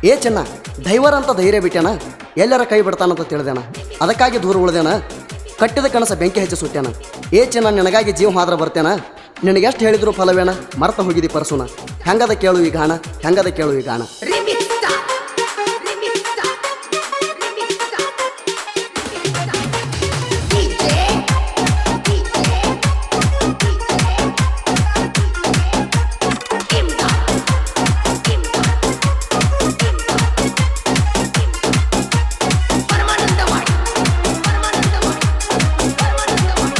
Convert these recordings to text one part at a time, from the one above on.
ಏ ಚೆನ್ನ ದೈವರ ಅಂತ ಧೈರ್ಯ ಬಿಟ್ಯಾನ ಎಲ್ಲರ ಕೈ ಬಿಡ್ತಾನಂತ ತಿಳಿದೇನ ಅದಕ್ಕಾಗಿ ದೂರ ಉಳಿದೇನ ಕಟ್ಟಿದ ಕನಸ ಬೆಂಕಿ ಹಚ್ಚಿ ಸುಟ್ಯಾನ ಏ ಚೆನ್ನ ನಿನಗಾಗಿ ಜೀವ ಮಾತ್ರ ಬರ್ತೇನ ನಿನಗೆಷ್ಟು ಹೇಳಿದ್ರು ಫಲವೇನ ಮರ್ತ ಹೋಗಿದಿ ಪರಸುನ ಹೆಂಗದ ಕೇಳು ಈ ಗಾಣ ಹೆಂಗದ ಕೇಳು ಈ ಗಾಣ Remixta. Remixta. Remixta. DJ. DJ. DJ. Imda. Imda. Imda. Paramanandawadi Paramanandawadi Paramanandawadi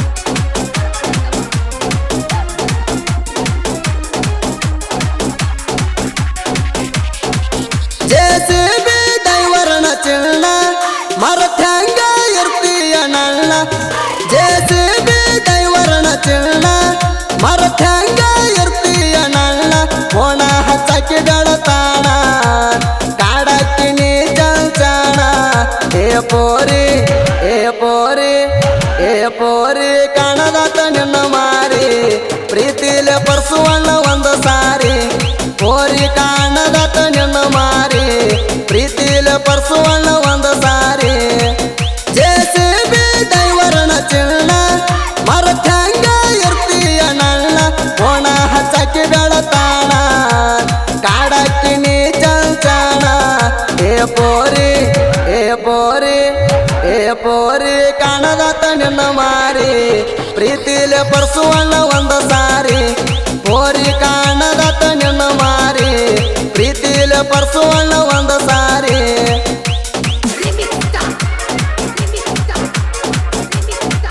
JCB ದೈವರನ ಚಿಣ್ಣ ಮರತ್ಯಾಂಗ ಇರ್ತೀಯ ನಣ್ಣ ಜೆಸಿಬಿ ದೈವರನ ಚಿಣ್ಣ ಮರತ್ಯಾಂಗ ಇರ್ತೀಯ ನಣ್ಣ ಕೋಣ ಹಚ್ಚಕ್ಕೆ ತಾಣ ಕಾಡಕ್ಕಿ ನೀ ಚಂಚಣ ಏ ಪೋರಿ ಏ ಪೋರಿ ಏ ಪೋರಿ ಕಾಣದಾತ ನಿನ್ನ ಮಾರಿ ಪ್ರೀತಿಲೆ ಪರ್ಸುವಣ್ಣ ಒಂದು ಸಾರಿ ಪೋರಿ ಕಾಣದಾತ ನಿನ್ನ ಮಾರಿ ಪ್ರೀತಿಲೆ ಪರ್ಸುವಣ್ಣ ಒಂದು ಸಾರಿ ಜೆಸಿಬಿ ದೈವರನ ಚಿಣ್ಣ ಮರತ್ಯಾಂಗ ಇರ್ತೀಯ ನಣ್ಣ ಕೋಣ ಹಚ್ಚಕ್ಕೆ ತಾಣ ಕಾಡಕ್ಕಿ ನೀ ಚಂಚಣ ಏ ಪೋರಿ ಏ ಪೋರಿ ಏ ಪೋರಿ ಕಾಣದಾತ ನಿನ್ನ ಮಾರಿ ಪ್ರೀತಿಲೆ ಪರ್ಸುವಣ್ಣ ಒಂದು ಸಾರಿ ಪೋರಿ ಕಾಣದಾತ ನಿನ್ನ ಮಾರಿ ಪ್ರೀತಿಲೆ ಪರ್ಸುವಣ್ಣ ಒಂದು ಸಾರಿ Remixta. Remixta. Remixta.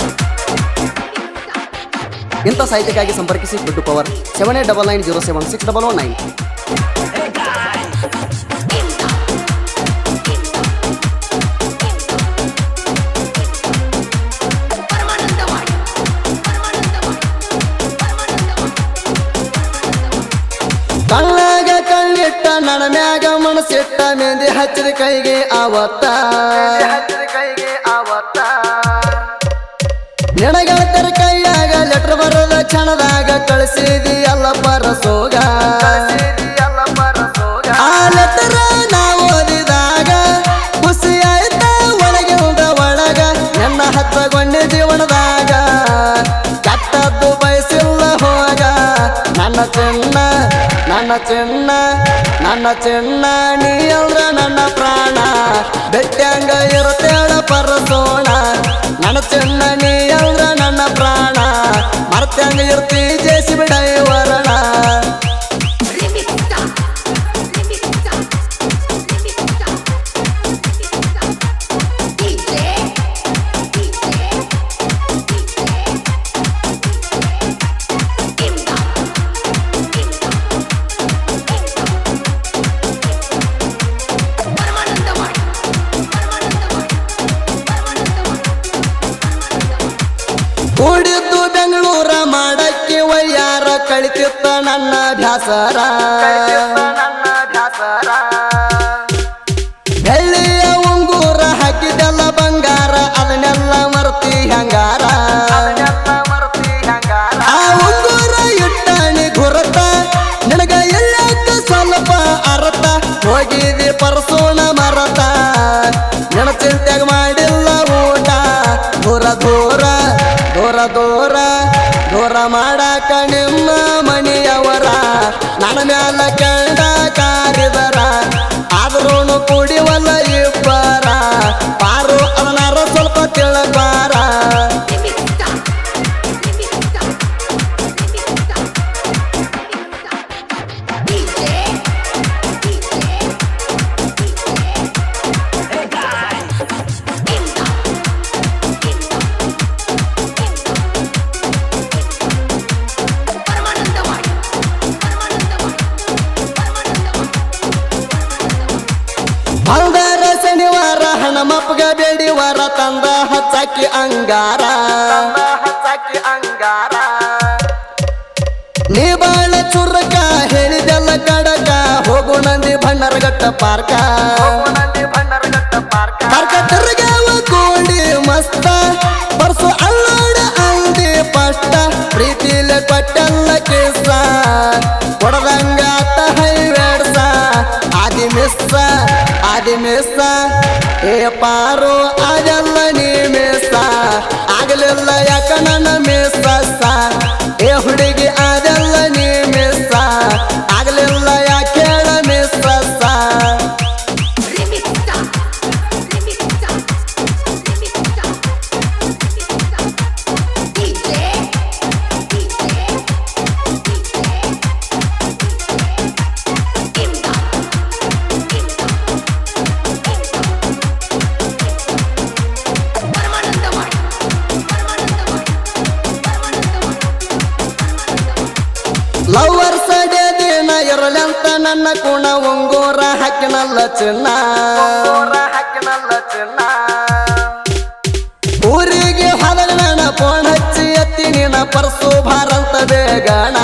ಇಂಥ ಸಾಹಿತ್ಯಕ್ಕಾಗಿ ಸಂಪರ್ಕಿಸಿ ದುಡ್ಡು power seven eight double nine zero seven six double one nine Imda. Paramanandawadi Paramanandawadi Paramanandawadi ಕಣ್ಣಾಗ ಕಣ್ಣಿಟ್ಟ ನನ್ನ ಮ್ಯಾಗ ಮನಸ್ಸಿಟ್ಟ ಮೆಂದಿ ಹಚ್ಚಿದ ಕೈಗೆ ಆವತ್ತ ಕೈಗೆ ಆವತ್ತ ನಿನಗೆಳತರ ಕೈಯಾಗ ಲೆಟರ್ ಬರದ ಕ್ಷಣದಾಗ ಕಳಿಸಿದಿ ಎಲ್ಲ ಪರಸೋಗ ಆ ಲೆಟರ್ ನಾ ಓದಿದಾಗ ಖುಷಿ ಆಯ್ತ ಒಳಗಿಂದ ಒಳಗ ನನ್ನ ಹಚ್ಚಗೊಂಡೆ ಜೀವನದಾಗ ಕೆಟ್ಟದ್ದು ಬಯಸಿಲ್ಲ ಹೋಗ ನನ್ನ ಚಿನ್ನ ನನ್ನ ಚಿನ್ನ ನನ್ನ ಚಿನ್ನ ನೀ ಅಂದ್ರ ನನ್ನ ಪ್ರಾಣ ಬೆಟ್ಟಂಗ ಇರುತ್ತೇಳ ಪರಸೋಣ ನನ್ನ ಚಿನ್ನ ನೀ ಅಂದ್ರ ನನ್ನ ಪ್ರಾಣ ಮರ್ತಂಗ ಇರ್ತಿ ಜೇಸಿ ಬಿಡೈವರಣ Remixta. Remixta. Remixta. DJ. DJ. DJ. Imda. Imda. Paramanandawadi Paramanandawadi Paramanandawadi ಕೂಡಿದ್ದು ಬೆಂಗಳೂರ ಮಾಡಕ್ಕೆ ವಯ್ಯಾರ ಕಳಿತಿತ್ತ ನನ್ನ ಧ್ಯಾಸರ ಬೆಳ್ಳಿಯ ಉಂಗೂರ ಹಾಕಿದೆಲ್ಲ ಬಂಗಾರ ಅದನ್ನೆಲ್ಲ ಮರ್ತಿ ಹಂಗಾರ ಆ ಉಂಗೂರ ಇಟ್ಟಣಿ ಗುರತ ನಿನಗ ಎಲ್ಲಕ್ಕ ಸ್ವಲ್ಪ ಅರತ ಹೋಗಿದಿ ಪರಸೋಣ ಮರತ ನಿನ ಚಿಂತೆಗ ಮಾಡಿಲ್ಲ ಊಟ ದೂರ ದೂರ ದೂರ ದೂರ ದೂರ ಮಾಡಾಕ ನಿಮ್ಮ ಮನೆಯವರ ನನ್ನ ಮ್ಯಾಲ ಕಂಡ ಕಾರಿದರ ಆದ್ರೂ ಕುಡಿವಲ್ಲ ಇಬ್ಬರ ಪಾರು ಅದನ್ನಾರ ಸ್ವಲ್ಪ ತಿಳಬಾರ Remixta. Remixta. Remixta. DJ. DJ. Imda. Imda. Paramanandawadi Paramanandawadi Paramanandawadi ಬಂಗಾರ ಶನಿವಾರ ಹಣಮಪ್ಪಗ ಬೇಡಿವಾರ ತಂದ ಹಚ್ಚಾಕಿ ಅಂಗಾರ ಹಚ್ಚಾಕಿ ಅಂಗಾರ ನೀ ಬಾಳ ಚುರ್ಕ ಹೇಳಿದೆಲ್ಲ ಕಡಕ ಹೋಗು ನಂದಿ ಭಂಡರಗಟ್ಟ ಪಾರ್ಕ ಪಾರ್ಕ ತಿರ್ಗಾವ ಕೋಡಿ ಮಸ್ತ ಬರ್ಸು ಅಲ್ಲೋಡ ಅಂದಿ ಪಷ್ಟ ಪ್ರೀತಿಲೆ ಕೊಟ್ಟೆಲ್ಲ ಕಿಸ್ಸ ಕೊಡದಂಗ ಹೈವೇಡ್ಸ ಆದಿ ಮಿಸ್ಸ ಆದಿ ಮಿಸ್ಸ ಏ ಪಾರು ಅದೆಲ್ಲ ನೀ ಮಿಸ್ಸ ಆಗಲಿಲ್ಲ ಯಾಕ ನನ್ನ ಮಿಸ್ಸ ಏ ಹುಡುಗಿ ಅದೆಲ್ಲ ನೀ ಮಿಸ್ಸ ಆಗಲಿಲ್ಲ ಯಾಕೆ ಹೇಳ ಮಿಸ್ಸ Remix star. Remix star. Remix star. Remix star. DJ. DJ. DJ. Imda. Imda. Paramanandawadi Paramanandawadi Paramanandawadi lovers day ದಿನ ಇರಲಂತ ನನ್ನ ಕುಣ ಉಂಗೂರ ಹಾಕಿನಲ್ಲ ಚಿನ್ನ ಹಾಕಿನಲ್ಲ ಚಿನ್ನ ಊರಿಗೆ ಹೋದಾಗ ನನ್ನ ಫೋನ್ ಹಚ್ಚಿ ಎತ್ತಿ ನಿನ್ನ ಪರ್ಸು ಭಾರಂತ ಬೇಗಣ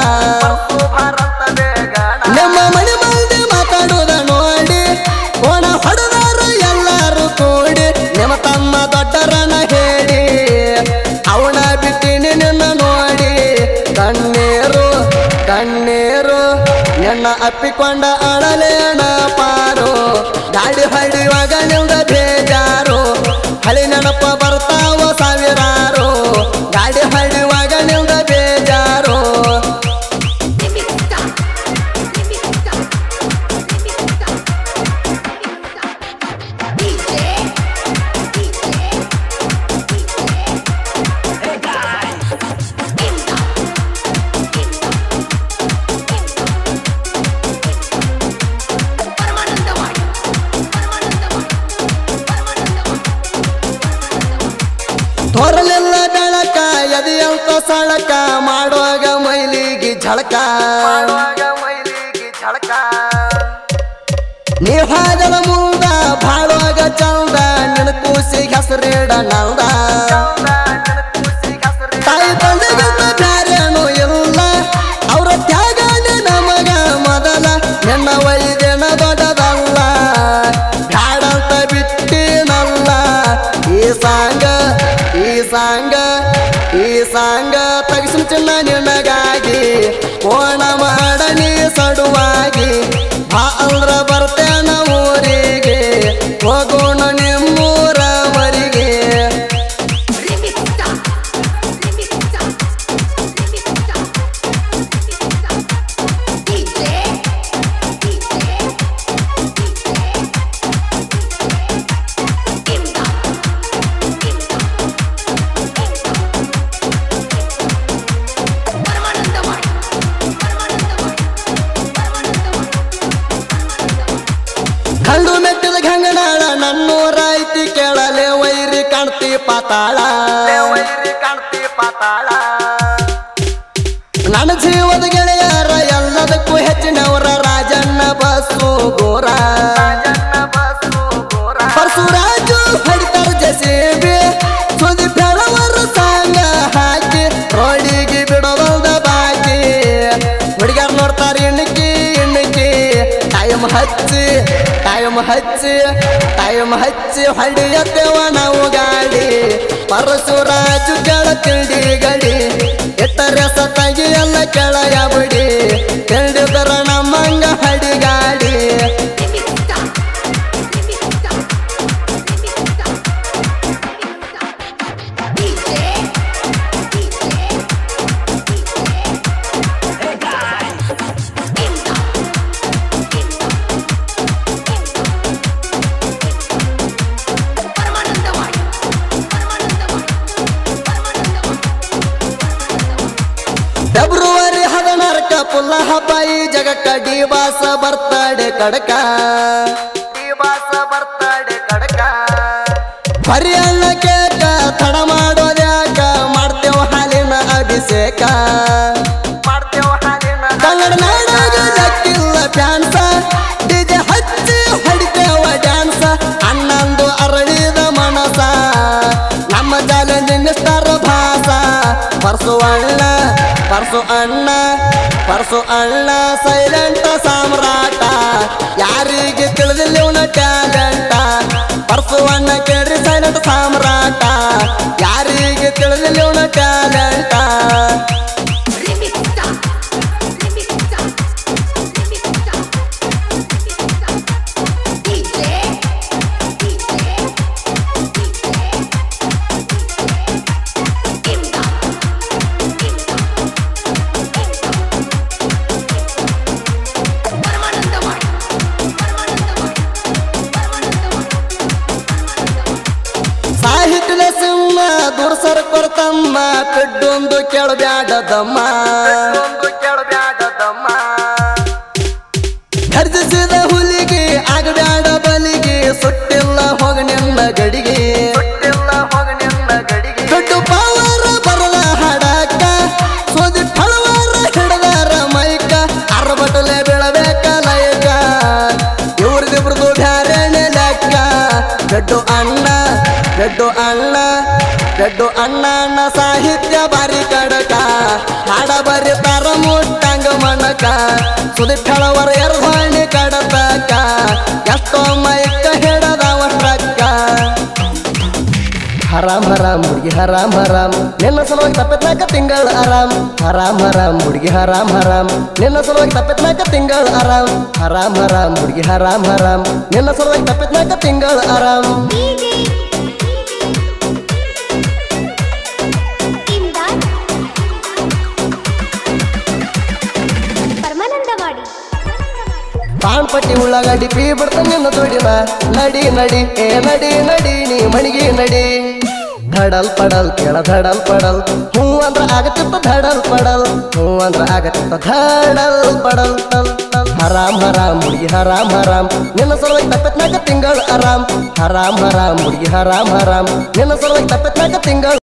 ನಿಮ್ಮ ಮನೆ ಮಂದಿ ಮಾತಾಡುವುದ ನೋಡಿ ಫೋನ ಹೊಡೆದಾರ ಎಲ್ಲಾರು ಕೂಡಿ ನಿಮ್ಮ ತಮ್ಮ ದೊಡ್ಡರನ ಹೇಳಿ ಅವನ ಬಿಟ್ಟಿನಿ ನಿನ್ನ ನೋಡಿ ಕಣ್ಣೀರು ಕಣ್ಣೀರು ನಿನ್ನ ಅಪ್ಪಿಕೊಂಡ ಅಳಲೇಣ ಪಾರು ಗಾಡಿ ಹೊಡಿಯುವಾಗ ನಿಲ್ದ ಬೇಜಾರು ಹಳಿ ನೆನಪ ಬರ್ತಾವ ಸಾವಿರಾರು ಗಾಡಿ ಹೊಡಿಯುವಾಗ ನಿಲ್ದ ಬೇಜಾರು Remix star. Remix star. Remix star. Remix star. DJ. DJ. DJ. Imda. Imda. Paramanandawadi Paramanandawadi Paramanandawadi ತೋರಲೆಲ್ಲ ಬೆಳಕ ಎದೆಯಂತ ಸಳಕ ಮಾಡುವಾಗ ಮೈಲಿಗೆ ಝಳಕ ನೀ ಹಾಗಲ ಮುಂದ ಬಾಳುವಾಗ ಚಂದ ನಿನ್ನ ಕೂಸಿಗೆ ಹೆಸರಿಡ ನಲ್ದ ತಾಯಿ ತಂದೆಗಿಂತ ಬ್ಯಾರೇನು ಇಲ್ಲ ಅವ್ರ ತ್ಯಾಗನೇ ನಮಗ ಮೊದಲ ನಿನ್ನ ವೈದ್ಯನ ದೊಡ್ಡದಲ್ಲ ಬ್ಯಾಡಂತ ಬಿಟ್ಟಿನಲ್ಲ ಈ ಸಾಂಗ ಈ ಸಾಂಗ ಈ ಸಾಂಗ ತಗಿಸು ಚಿನ್ನ ನಿನಗಾಗಿ ಕೋಣ ಮಾಡ ನೀ ಸಡುವಾಗಿ ಬಾ ಅಂದ್ರ ಬರ್ತೇನ ಊರಿಗೆ ಹೋಗೋಣ ನಿಮ್ಮೂರ ಮರಿಗೆ Remix star. Remix star. Remix star. Remix star. DJ. DJ. DJ. Imda. Imda. Paramanandawadi Paramanandawadi Paramanandawadi ಕಲ್ಲು ಮೆಟ್ಟಿದ ಗಂಗನಾಳ ನನ್ನೂರ ಐತಿ ಕೇಳಲೆ ವೈರಿ ಕಾಣ್ತಿ ಪಾತಾಳ ನನ್ನ ಜೀವದ ಗೆಳೆಯರ ಎಲ್ಲದಕ್ಕೂ ಹೆಚ್ಚಿನವರ ರಾಜಣ್ಣ ಬಸ್ಸು ಗೋರ ಪರಶುರಾಜು ಹೊಡಿತಾರ ಜಸೇಬಿ ಸುದಿ ಬೆಳವರ ಸಾಂಗ ಹಾಕಿ ರೋಡಿಗೆ ಬಿಡೋದ ಬಾಕಿ ಹುಡುಗರು ನೋಡ್ತಾರ ಇಣಕಿ ಇಣಕಿ ಟೈಮ್ ಹಚ್ಚಿ ಟೈಮ್ ಹಚ್ಚಿ ಟೈಮ್ ಹಚ್ಚಿ ಹೊಡಿಯತ್ತೇವ ನಾವು ಗಾಡಿ ಪರಶುರಾಜು ಕೆಳ ತಿಂಡಿ ಗಡಿ ಎಟ್ಟರೆ ಸತಾಗಿ ಎಲ್ಲ ಕೆಳಯ ಬಿಡಿ ತಿಳಿದರ ನಮ್ಮಂಗ ಹಡಿಗಾಡಿ Remix star. Remix star. Remix star. Remix star. DJ. DJ. DJ. Imda. Imda. Paramanandawadi Paramanandawadi Paramanandawadi February ಹದಿನಾರಕ್ಕ ಪುಲ್ಲ ಹಬ್ಬ ಈ ಜಗಕ್ಕ ಡಿ ಬಾಸ ಬರ್ತಾಡೆ ಕಡಕ ಡಿ ಬಾಸ ಬರ್ತಾಡೆ ಕಡಕ ಹರಿಯಣ್ಣ ಕೇಕ ತಡ ಮಾಡೋದ್ಯಾಕ ಮಾಡ್ತೇವ ಹಾಲಿನ ಅಭಿಷೇಕ ಮಾಡ್ತೇವ ಹಾಲಿನ ಕನ್ನಡ ನಾಡಾಗ ಲಕ್ಕಿಲ್ಲ ಫ್ಯಾನ್ಸ ಡಿಜೆ ಹಚ್ಚಿ ಹೊಡಿತೇವ ಡ್ಯಾನ್ಸ ಹನ್ನೊಂದು ಅರಳಿದ ಮನಸ ನಮ್ಮ ಚಾಲೆಂಜಿಂಗ್ ಸ್ಟಾರ್ ಭಾಸ ಪರ್ಸು ಅಣ್ಣ ಪರ್ಸು ಅಣ್ಣ ಪರ್ಸು ಅಣ್ಣ ಸೈಲೆಂಟ್ ಸಾಮ್ರಾಟ ಯಾರಿಗೆ ತಿಳಿದಿಲ್ಲ ಇವನ ಟ್ಯಾಲೆಂಟ ಪರ್ಸು ಅಣ್ಣ ಕೇಳ್ರಿ ಸೈಲೆಂಟ್ ಸಾಮ್ರಾಟ ಯಾರಿಗೆ ತಿಳಿದಿಲ್ಲ ಇವನ ಟ್ಯಾಲೆಂಟ Remix star. Remix star. Remix star. Remix star. ದೂರ ಸರ್ಕೊರ ತಮ್ಮ ಕಡ್ಡೊಂದು ಕೇಳಬ್ಯಾಡದಮ್ಮ ಕೇಳಬ್ಯಾಡದಮ್ಮ ಗರ್ಜಿಸಿದ ಹುಲಿಗೆ ಆಗಬ್ಯಾಡ ಬಲಿಗೆ ಸುಟ್ಟಿಲ್ಲ ಹೋಗ ನಿನ್ನ ಗಡಿಗೆ ಸುಟ್ಟಿಲ್ಲ ಹೋಗ ನಿನ್ನ ಗಡಿಗೆ ಕಟ್ಟು ಪಾವರ ಬರಲ ಹಡಕ ಸೋದಿ ಫಳವಾರ ಹಿಡದಾರ ಮೈಕ ಅರಬಟಲೆ ಬೀಳಬೇಕ ಲಯಕ ಇವ್ರದಿಬ್ರದು ಬ್ಯಾರೇನೆ ಲೆಕ್ಕ ಗಡ್ಡು ಅಣ್ಣ ಗಡ್ಡು ಅಣ್ಣ ಗಡ್ಡು ಅಣ್ಣ ಅಣ್ಣ ಸಾಹಿತ್ಯ ಬಾರಿ ಕಡಕ ಹಾಡ ಬರೀತಾರ ಮುಟ್ಟಂಗ ಮಣಕ ಸುದಿ ಫಳವರ ಎರದಾಣಿ ಕಡತಕ ಎಷ್ಟೋ ಮೈಕ ಹಿಡದವ ಟ್ರಕ್ಕ ಹರಾಮ್ ಹರಾಮ್ ಹುಡುಗಿ ಹರಾಮ್ ಹರಾಮ್ ನಿನ್ನ ಸಲುವಾಗಿ ತಪ್ಪತ್ನಾಕ ತಿಂಗಳ ಆರಾಮ್ ಹರಾಮ್ ಹರಾಮ್ ಹುಡುಗಿ ಹರಾಮ್ ಹರಾಮ್ ನಿನ್ನ ಸಲುವಾಗಿ ತಪ್ಪತ್ನಾಕ ತಿಂಗಳ ಆರಾಮ್ ಹರಾಮ್ ಹರಾಮ್ ಹುಡುಗಿ ಹರಾಮ್ ಹರಾಮ್ ನಿನ್ನ ಸಲುವಾಗಿ ತಪ್ಪತ್ನಾಕ ತಿಂಗಳ ಆರಾಮ್ ಇಮ್ದಾದ್ ಪರಮಾನಂದವಾಡಿ ಪಾಣ್ಪಟ್ಟಿ ಉಳ್ಳಾಗಡ್ಡಿ ಪೀ ಬಿಡ್ತ ನಿನ್ನ ತೊಡಿನ ನಡಿ ನಡಿ ಏ ನಡಿ ನಡಿ ನೀ ಮಣಿಗೆ ನಡಿ ಧಡಲ್ ಪಡಲ್ ಕೇಳ ಧಡಲ್ ಪಡಲ್ ಹೂ ಅಂದ್ರ ಆಗತ್ತಿತ್ತ ಧಡಲ್ ಪಡಲ್ ಹೂ ಅಂದ್ರ ಆಗತ್ತಿತ್ತ ಧಡಲ್ ಪಡಲ್ ಟಲ್ ಟಲ್ ಹರಾಮ್ ಹರಾಮ್ ಹುಡುಗಿ ಹರಾಮ್ ಹರಾಮ್ ನಿನ್ನ ಸಲುವಾಗಿ ತಪ್ಪತ್ನಾಕ ತಿಂಗಳ ಆರಾಮ್ ಹರಾಮ್ ಹರಾಮ್ ಹುಡುಗಿ ಹರಾಮ್ ಹರಾಮ್ ನಿನ್ನ ಸಲುವಾಗಿ ತಪ್ಪತ್ನಾಕ ತಿಂಗಳ